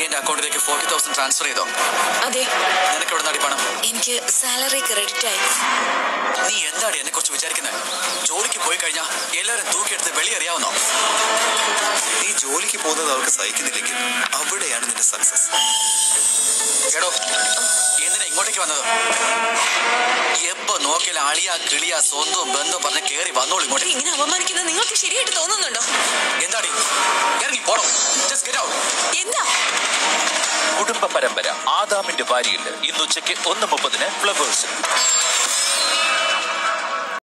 എന്റെ അക്കൗണ്ടിലേക്ക് forty thousand transfer ചെയ്തോ അതെ നിനക്ക് എവിടെ നടി പണം എനിക്ക് സാലറി ക്രെഡിറ്റ് ആയി നീ എന്താണ് എന്നെ കുറിച്ച് വിചാരിക്കുന്നത് ജോലിക്ക് പോയി കഴിഞ്ഞാൽ എല്ലാവരും തൂക്കിയെടുത്ത് വെളിയറിയാവുന്നോ നീ ജോലിക്ക് പോകുന്നത് അവർക്ക് സഹിക്കുന്നില്ലെങ്കിൽ അവിടെയാണ് നിന്റെ സക്സസ് എടോ എന്തിനാ ഇങ്ങോട്ടേക്ക് വന്നത് എപ്പോ നോക്കിയാൽ അളിയ കിളിയ സ്വന്തവും ബന്ധവും പറഞ്ഞ് കേറി വന്നോളൂ ഇങ്ങോട്ട് ഇങ്ങനെ അപമാനിക്കുന്നത് നിങ്ങൾക്ക് ശരിയായിട്ട് തോന്നുന്നുണ്ടോ എന്താടി ഇറങ്ങി പോടോ ജസ്റ്റ് ഗെറ്റ് ഔട്ട് എന്താ കുടുംബ പരമ്പര ആദാമിന്റെ ഭാര്യയുണ്ട് ഇന്ന് ഉച്ചയ്ക്ക് ഒന്ന് മുപ്പതിന് ഫ്ലവേഴ്സിൽ